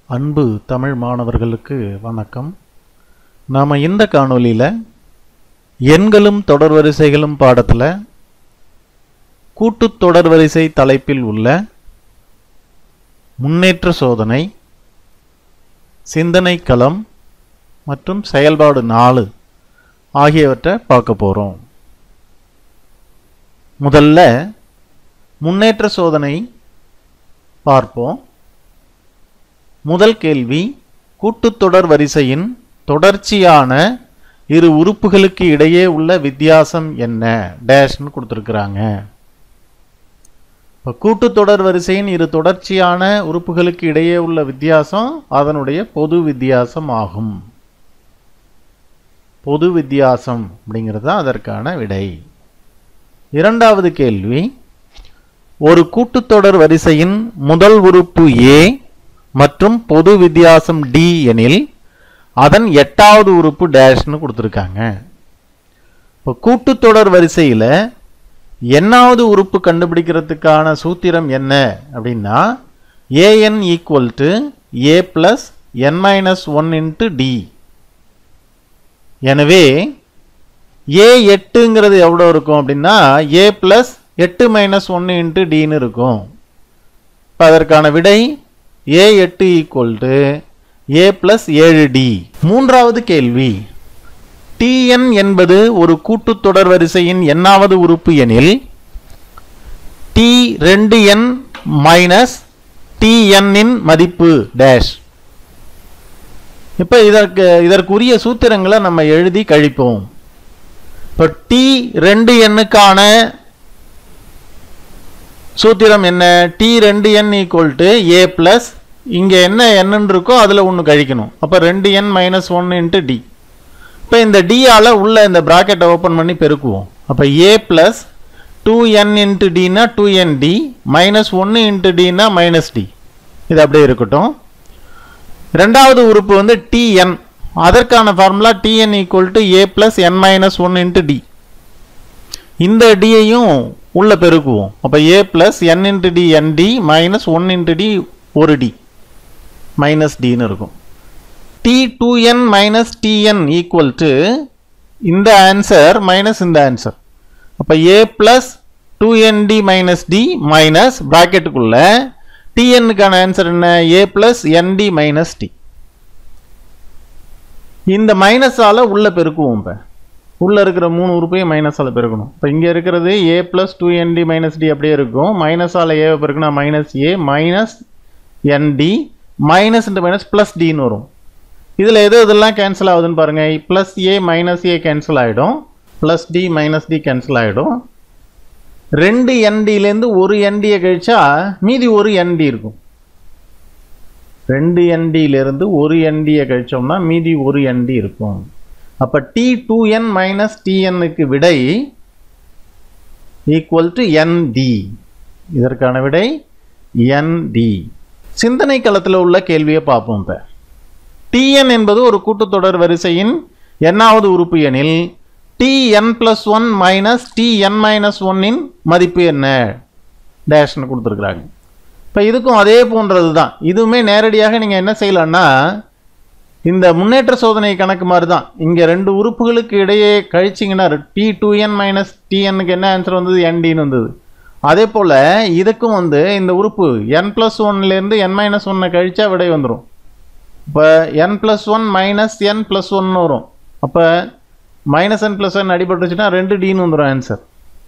அன்பு தமிழ் மாணவர்களுக்கு வணக்கம் நாம் இந்த காணொளியில் எண்களும் தொடர்வரிசைகளும் பாடத்தில் கூட்டுத் தொடர்வரிசை தலைப்பில் உள்ள முன்னேற்ற சோதனை சிந்தனை களம் மற்றும் செயல்பாடு நாலு ஆகியவற்றை பார்க்க போகிறோம் முதல்ல முன்னேற்ற சோதனை பார்ப்போம் முதல் கேள்வி கூட்டுத்தொடர் வரிசையின் தொடர்ச்சியான இரு உறுப்புகளுக்கு இடையே உள்ள வித்தியாசம் என்ன டேஷ்னு கொடுத்துருக்குறாங்க இப்போ கூட்டுத்தொடர் வரிசையின் இரு தொடர்ச்சியான உறுப்புகளுக்கு இடையே உள்ள வித்தியாசம் அதனுடைய பொது வித்தியாசம் ஆகும் பொது வித்தியாசம் அப்படிங்கிறது தான் அதற்கான விடை இரண்டாவது கேள்வி ஒரு கூட்டுத்தொடர் வரிசையின் முதல் உறுப்பு ஏ மற்றும் பொது வித்தியாசம் டி எனில் அதன் எட்டாவது உறுப்பு டேஷ்னு கொடுத்துருக்காங்க இப்போ கூட்டுத்தொடர் வரிசையில் எண்ணாவது உறுப்பு கண்டுபிடிக்கிறதுக்கான சூத்திரம் என்ன அப்படின்னா A N equal to A plus N minus one into D எனவே ஏ எட்டுங்கிறது எவ்வளோ இருக்கும் அப்படின்னா ஏ பிளஸ் எட்டு மைனஸ் ஒன்று இன்ட்டு டின்னு இருக்கும் இப்போ அதற்கான விடை ஏ எட்டு ஈக்குவல் டு ஏ பிளஸ் ஏழு டி மூன்றாவது கேள்வி டிஎன் என்பது ஒரு கூட்டுத்தொடர் வரிசையின் எண்ணாவது உறுப்பு எனில் டி ரெண்டு என் மைனஸ் டிஎன்னின் மதிப்பு டேஷ் இப்போ இதற்கு இதற்குரிய சூத்திரங்களை நம்ம எழுதி கழிப்போம் இப்போ டி ரெண்டு எண்ணுக்கான சூத்திரம் என்ன டி ரெண்டு N equal to A plus இங்கே என்ன எண்ணுன்னு இருக்கோ அதில் ஒன்று கழிக்கணும் அப்போ ரெண்டு N minus one into D இப்போ இந்த டியால் உள்ள இந்த ப்ராக்கெட்டை ஓப்பன் பண்ணி பெருக்குவோம் அப்போ A plus two N into டினா டூ என் டி மைனஸ் ஒன்று இன்ட்டு டினா மைனஸ் டி இது அப்படியே இருக்கட்டும் ரெண்டாவது உறுப்பு வந்து டிஎன் அதற்கான formula T N equal to A plus N minus one into D இந்த டியையும் உள்ள பெருக்குவோம் அப்போ A plus N into D N D minus one into D ஒரு டி மைனஸ் டின்னு இருக்கும் T two N minus T N equal to இந்த answer minus இந்த ஆன்சர் அப்போ A plus two N D minus D minus ப்ராக்கெட்டுக்குள்ள டிஎன்னுக்கான answer என்ன A plus N D minus D இந்த மைனஸால் உள்ள பெருக்குவோம் இப்போ உள்ளே இருக்கிற மூணு உறுப்பையும் மைனஸால் பெருக்கணும் இப்போ இங்கே இருக்கிறது A plus two N D minus D அப்படியே இருக்கும் மைனஸால் ஏவை பெருக்குனா minus A minus N D minus into minus plus டின்னு வரும் இதில் எது இதெல்லாம் கேன்சல் ஆகுதுன்னு பாருங்கள் plus A minus A cancel ஆகிடும் plus D minus D cancel ஆகிடும் ரெண்டு என்டிலேருந்து ஒரு என்டியை கழிச்சா மீதி ஒரு என்டி இருக்கும் ரெண்டு என்டியிலேருந்து ஒரு என்டியை கழிச்சோம்னா மீதி ஒரு என்டி இருக்கும் அப்போ டி டூ என் மைனஸ் டிஎன்னுக்கு விடை ஈக்குவல் டு என்டி இதற்கான விடை என்டி சிந்தனை களத்தில் உள்ள கேள்வியை பார்ப்போம் இப்போ டிஎன் என்பது ஒரு கூட்டுத்தொடர் வரிசையின் எண்ணாவது உறுப்பு எனில் T N plus one minus T N minus ஒன்னின் மதிப்பு என்ன டேஷ்னு கொடுத்துருக்குறாங்க இப்போ இதுக்கும் அதே போன்றது தான் இதுவுமே நேரடியாக நீங்கள் என்ன செய்யலான்னா இந்த முன்னேற்ற சோதனை கணக்கு மாதிரி தான் இங்கே ரெண்டு உறுப்புகளுக்கு இடையே கழிச்சிங்கன்னா டி டூ என் மைனஸ் டிஎன்னுக்கு என்ன ஆன்சர் வந்தது என்டின்னு வந்தது அதே போல் இதுக்கும் வந்து இந்த உறுப்பு என் ப்ளஸ் ஒன்லேருந்து என் மைனஸ் ஒன்னை கழிச்சா விடை வந்துடும் இப்போ N plus one minus N plus ஒன்னு வரும் அப்போ மைனஸ் என் ப்ளஸ் ஒன் அடிபட்டுச்சுன்னா ரெண்டு டின்னு வந்துடும் ஆன்சர்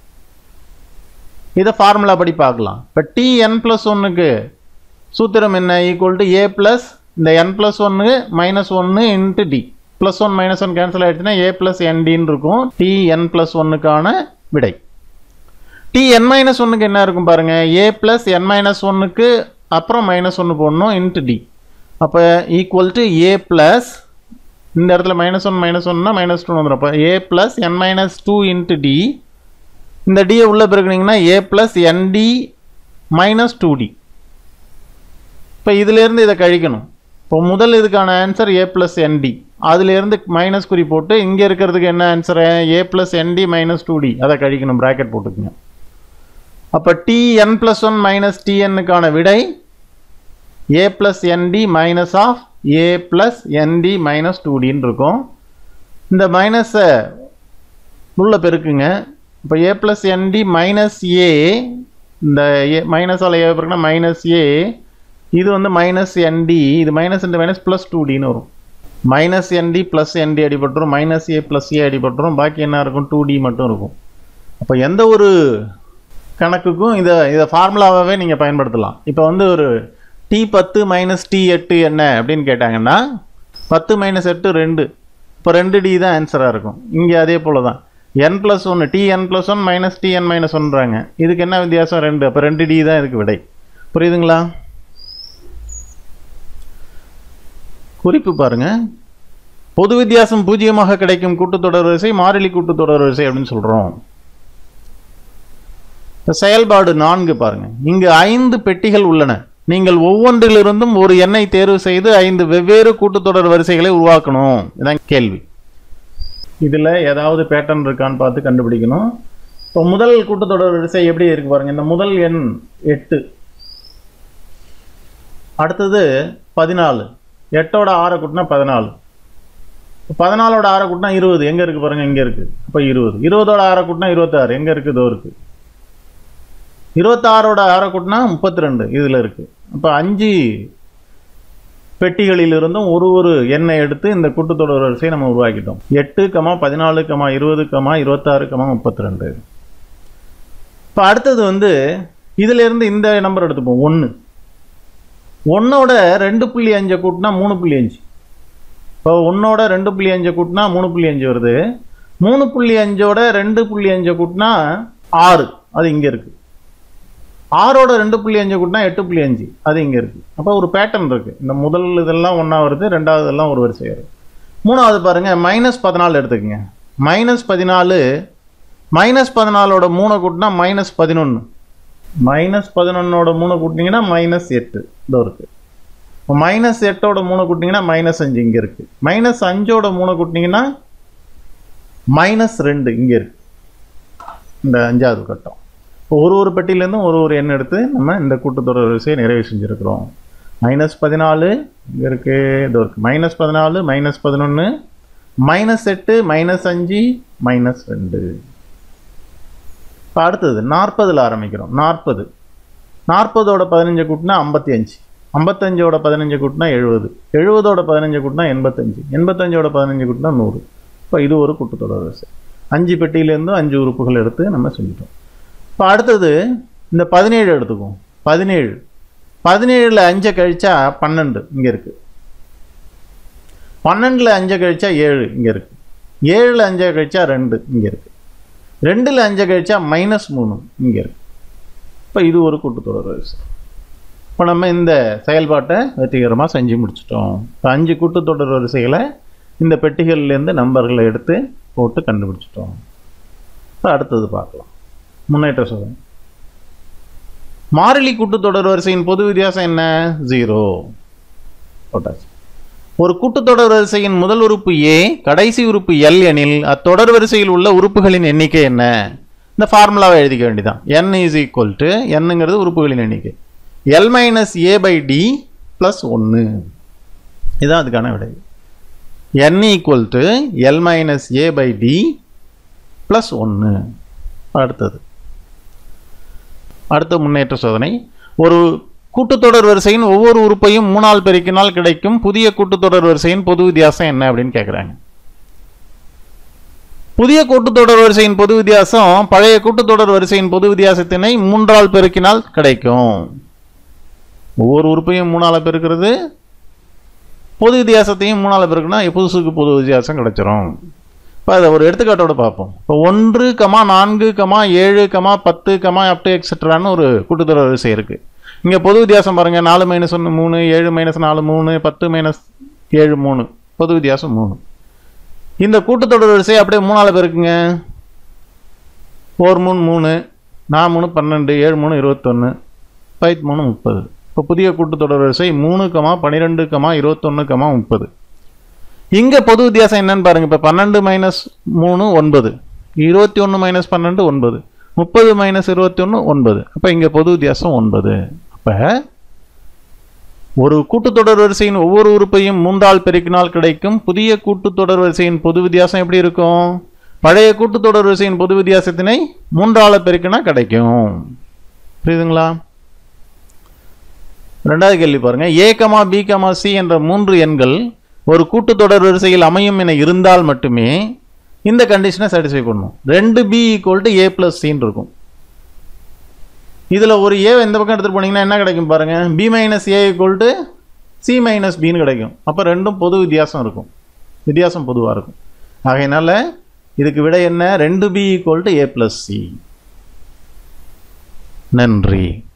இதை ஃபார்முலா படி பார்க்கலாம் இப்போ டி என் ப்ளஸ் ஒன்னுக்கு சூத்திரம் என்ன ஈக்குவல் டு ஏ ப்ளஸ் இந்த என் ப்ளஸ் ஒன்று மைனஸ் ஒன்று into D plus one minus one cancel ஆகிடுச்சுன்னா ஏ ப்ளஸ் என்டின்னு இருக்கும் டி என் ப்ளஸ் ஒன்னுக்கான விடை டி என் மைனஸ் ஒன்றுக்கு என்ன இருக்கும் பாருங்கள் ஏ ப்ளஸ் என் மைனஸ் ஒன்றுக்கு அப்புறம் மைனஸ் ஒன்று போடணும் இன்ட்டு டி அப்போ ஈக்குவல் டு ஏ ப்ளஸ் இந்த இடத்துல மைனஸ் ஒன் மைனஸ் ஒன்னா மைனஸ் டூ வந்துடும் அப்போ A plus N minus two into D இந்த டியை உள்ளே பிறகுனீங்கன்னா A plus N D minus two D இப்போ இதிலேருந்து இதை கழிக்கணும் இப்போ முதல் இதுக்கான ஆன்சர் ஏ ப்ளஸ் என்டி அதுலேருந்து மைனஸ் குறி போட்டு இங்கே இருக்கிறதுக்கு என்ன answer A plus N D minus two D அதை கழிக்கணும் ப்ராக்கெட் போட்டுக்குங்க அப்போ T N plus one minus டிஎன்னுக்கான விடை A plus N D minus of A plus N D minus two டின்னு இருக்கும் இந்த மைனஸை உள்ள பெருக்குங்க இப்போ ஏ ப்ளஸ் என்டி மைனஸ் ஏ இந்த ஏ மைனஸால் ஏ பெருக்குனா மைனஸ் ஏ இது வந்து மைனஸ் என்டி இது மைனஸ் இந்த மைனஸ் ப்ளஸ் டூ டின்னு வரும் மைனஸ் என்டி ப்ளஸ் என்டி அடிபட்டுரும் மைனஸ் ஏ ப்ளஸ் ஏ அடிபட்டுரும் பாக்கி என்ன இருக்கும் டூ டி மட்டும் இருக்கும் அப்போ எந்த ஒரு கணக்குக்கும் இதை இதை ஃபார்முலாவாகவே நீங்கள் பயன்படுத்தலாம் இப்போ வந்து ஒரு டி பத்து மைனஸ் டி எட்டு என்ன அப்படின்னு கேட்டாங்கன்னா பத்து மைனஸ் எட்டு ரெண்டு இப்போ ரெண்டு டி தான் ஆன்சராக இருக்கும் இங்கே அதே போல் தான் என் ப்ளஸ் ஒன்று T N plus one minus T N minus ஒன்றாங்க இதுக்கு என்ன வித்தியாசம் ரெண்டு அப்போ ரெண்டு டி தான் இதுக்கு விடை புரியுதுங்களா குறிப்பு பாருங்க பொது வித்தியாசம் பூஜ்ஜியமாக கிடைக்கும் கூட்டுத்தொடர் வரிசை மாறிலி கூட்டுத்தொடர் வரிசை அப்படின்னு சொல்கிறோம் செயல்பாடு நான்கு பாருங்க இங்கு ஐந்து பெட்டிகள் உள்ளன நீங்கள் ஒவ்வொன்றிலிருந்தும் ஒரு எண்ணை தேர்வு செய்து ஐந்து வெவ்வேறு கூட்டுத்தொடர் வரிசைகளை உருவாக்கணும் இதான் கேள்வி இதில் ஏதாவது பேட்டர்ன் இருக்கான்னு பார்த்து கண்டுபிடிக்கணும் இப்போ முதல் கூட்டுத்தொடர் வரிசை எப்படி இருக்கு பாருங்க இந்த முதல் எண் எட்டு அடுத்தது பதினாலு எட்டோட ஆறை கூட்டினா பதினாலு பதினாலோட ஆறை கூட்டினா இருபது எங்கே இருக்குது பாருங்க இங்கே இருக்குது அப்போ இருபது இருபதோட ஆறை கூட்டினா இருபத்தாறு எங்கே இருக்குது இதோ இருக்குது இருபத்தாறோட ஆறை கூட்டினா முப்பத்தி ரெண்டு இதில் இருக்குது அப்போ அஞ்சு பெட்டிகளிலிருந்தும் ஒரு ஒரு எண்ணை எடுத்து இந்த கூட்டுத்தொடர் வரிசையை நம்ம உருவாக்கிட்டோம் எட்டு கமா பதினாலு கமா இருபது கமா இருபத்தாறு கமா முப்பத்தி ரெண்டு இப்போ அடுத்தது வந்து இதிலிருந்து இந்த நம்பர் எடுத்துப்போம் ஒன்று ஒன்னோட ரெண்டு புள்ளி அஞ்சை கூட்டினா மூணு புள்ளி அஞ்சு இப்போ ஒன்னோட ரெண்டு புள்ளி அஞ்சை கூட்டினா மூணு புள்ளி அஞ்சு வருது மூணு புள்ளி அஞ்சோட ரெண்டு புள்ளி அஞ்சை கூட்டினா ஆறு அது இங்கே இருக்குது ஆறோட ரெண்டு புள்ளி அஞ்சு கூட்டினா எட்டு புள்ளி அஞ்சு அது இங்கே இருக்குது அப்போ ஒரு பேட்டர்ன் இருக்குது இந்த முதல் இதெல்லாம் ஒன்றா வருது ரெண்டாவது இதெல்லாம் ஒரு வரிசை வருது மூணாவது பாருங்கள் மைனஸ் பதினாலு எடுத்துக்கங்க மைனஸ் பதினாலு மைனஸ் பதினாலோட மூணை கூட்டினா மைனஸ் பதினொன்று மைனஸ் பதினொன்னோட மூணு கூட்டினீங்கன்னா மைனஸ் எட்டு இதோ இருக்குது இப்போ மைனஸ் எட்டோட மூணு கூட்டினீங்கன்னா மைனஸ் அஞ்சு இங்கே இருக்குது மைனஸ் அஞ்சோட மூணு கூட்டினீங்கன்னா மைனஸ் ரெண்டு இங்கே இருக்குது இந்த அஞ்சாவது கட்டம் இப்போ ஒரு ஒரு பெட்டியிலேருந்தும் ஒரு ஒரு எண் எடுத்து நம்ம இந்த கூட்டுத்தொடர் வரிசையை நிறைவு செஞ்சுருக்கிறோம் மைனஸ் பதினாலு இங்கே இருக்குது இதோ இருக்குது மைனஸ் பதினாலு மைனஸ் பதினொன்று மைனஸ் எட்டு மைனஸ் அஞ்சு மைனஸ் ரெண்டு இப்போ அடுத்தது நாற்பதில் ஆரம்பிக்கிறோம் நாற்பது நாற்பதோட பதினஞ்சு கூட்டினா ஐம்பத்தி அஞ்சு ஐம்பத்தஞ்சோட பதினஞ்சு கூட்டினா எழுபது எழுபதோட பதினஞ்சு கூட்டினா எண்பத்தஞ்சு எண்பத்தஞ்சோட பதினஞ்சு கூட்டினா நூறு இப்போ இது ஒரு கூட்டுத்தொடர் வரிசை அஞ்சு பெட்டியிலேருந்து அஞ்சு உறுப்புகள் எடுத்து நம்ம செஞ்சிட்டோம் இப்போ அடுத்தது இந்த பதினேழு எடுத்துக்குவோம் பதினேழு பதினேழில் அஞ்சை கழிச்சா பன்னெண்டு இங்கே இருக்குது பன்னெண்டில் அஞ்சை கழிச்சா ஏழு இங்கே இருக்குது ஏழில் அஞ்சை கழிச்சா ரெண்டு இங்கே இருக்குது ரெண்டில் அஞ்சை கழிச்சா மைனஸ் மூணு இங்கே இருக்குது இப்போ இது ஒரு கூட்டுத்தொடர் வரிசை இப்போ நம்ம இந்த செயல்பாட்டை வெற்றிகரமாக செஞ்சு முடிச்சிட்டோம் இப்போ அஞ்சு கூட்டுத்தொடர் வரிசைகளை இந்த பெட்டிகள்லேருந்து நம்பர்களை எடுத்து போட்டு கண்டுபிடிச்சிட்டோம் இப்போ அடுத்தது பார்க்கலாம் முன்னேற்ற சோதனை மாறிலி கூட்டுத்தொடர் வரிசையின் பொது வித்தியாசம் என்ன ஜீரோ போட்டாச்சு ஒரு கூட்டுத்தொடர் வரிசையின் முதல் உறுப்பு ஏ கடைசி உறுப்பு எல் எனில் அத்தொடர் வரிசையில் உள்ள உறுப்புகளின் எண்ணிக்கை என்ன இந்த ஃபார்முலாவை எழுதிக்க வேண்டியதான் என் இஸ் ஈக்குவல் டு என்னங்கிறது உறுப்புகளின் எண்ணிக்கை L minus A by D plus ஒன்று இதுதான் அதுக்கான விடை N equal to L minus A by D plus ஒன்று அடுத்தது அடுத்த முன்னேற்ற சோதனை ஒரு கூட்டுத்தொடர் வரிசையின் ஒவ்வொரு உறுப்பையும் மூணால் பெருக்கினால் கிடைக்கும் புதிய கூட்டுத்தொடர் வரிசையின் பொது வித்தியாசம் என்ன அப்படின்னு கேட்குறாங்க புதிய கூட்டுத்தொடர் வரிசையின் பொது வித்தியாசம் பழைய கூட்டுத்தொடர் வரிசையின் பொது வித்தியாசத்தினை மூன்றால் பெருக்கினால் கிடைக்கும் ஒவ்வொரு உறுப்பையும் மூணால் பெருக்கிறது பொது வித்தியாசத்தையும் மூணால் பெருக்குனா புதுசுக்கு பொது வித்தியாசம் கிடைச்சிரும் இப்போ அதை ஒரு எடுத்துக்காட்டோட பார்ப்போம் இப்போ ஒன்று கமா நான்கு கமா ஏழு கமா பத்து கமா அப் டு எக்ஸெட்ரான்னு ஒரு கூட்டுத்தொடர் வரிசை இருக்குது இங்கே பொது வித்தியாசம் பாருங்கள் நாலு மைனஸ் ஒன்று மூணு ஏழு மைனஸ் நாலு மூணு பத்து மைனஸ் ஏழு மூணு பொது வித்தியாசம் மூணு இந்த கூட்டுத்தொடர் வரிசை அப்படியே மூணால் பெருக்குங்க ஃபோர் மூணு மூணு நான் மூணு பன்னெண்டு ஏழு மூணு இருபத்தொன்று பைத் மூணு முப்பது இப்போ புதிய கூட்டுத்தொடர் வரிசை மூணு கமா பன்னிரெண்டு கமா இருபத்தொன்று கமா முப்பது இங்கே பொது வித்தியாசம் என்னன்னு பாருங்கள் இப்போ பன்னெண்டு மைனஸ் மூணு ஒன்பது இருபத்தி ஒன்று மைனஸ் பன்னெண்டு ஒன்பது முப்பது மைனஸ் இருபத்தி ஒன்று ஒன்பது அப்போ இங்கே பொது வித்தியாசம் ஒன்பது அப்போ ஒரு கூட்டுத்தொடர் வரிசையின் ஒவ்வொரு உறுப்பையும் மூன்றால் பெருக்கினால் கிடைக்கும் புதிய கூட்டுத்தொடர் வரிசையின் பொது வித்தியாசம் எப்படி இருக்கும் பழைய கூட்டுத்தொடர் வரிசையின் பொது வித்தியாசத்தினை மூன்றால பெருக்கினா கிடைக்கும் புரியுதுங்களா ரெண்டாவது கேள்வி பாருங்க A comma B comma C என்ற மூன்று எண்கள் ஒரு கூட்டுத்தொடர் வரிசையில் அமையும் என இருந்தால் மட்டுமே இந்த கண்டிஷனை சாட்டிஸ்ஃபை பண்ணும் ரெண்டு B equal to A plus சின்னு இருக்கும் இதில் ஒரு ஏ இந்த பக்கம் எடுத்துகிட்டு போனீங்கன்னா என்ன கிடைக்கும் பாருங்க B minus A equal to C minus பின்னு கிடைக்கும் அப்போ ரெண்டும் பொது வித்தியாசம் இருக்கும் வித்தியாசம் பொதுவாக இருக்கும் ஆகையினால இதுக்கு விடை என்ன ரெண்டு B equal to A plus C நன்றி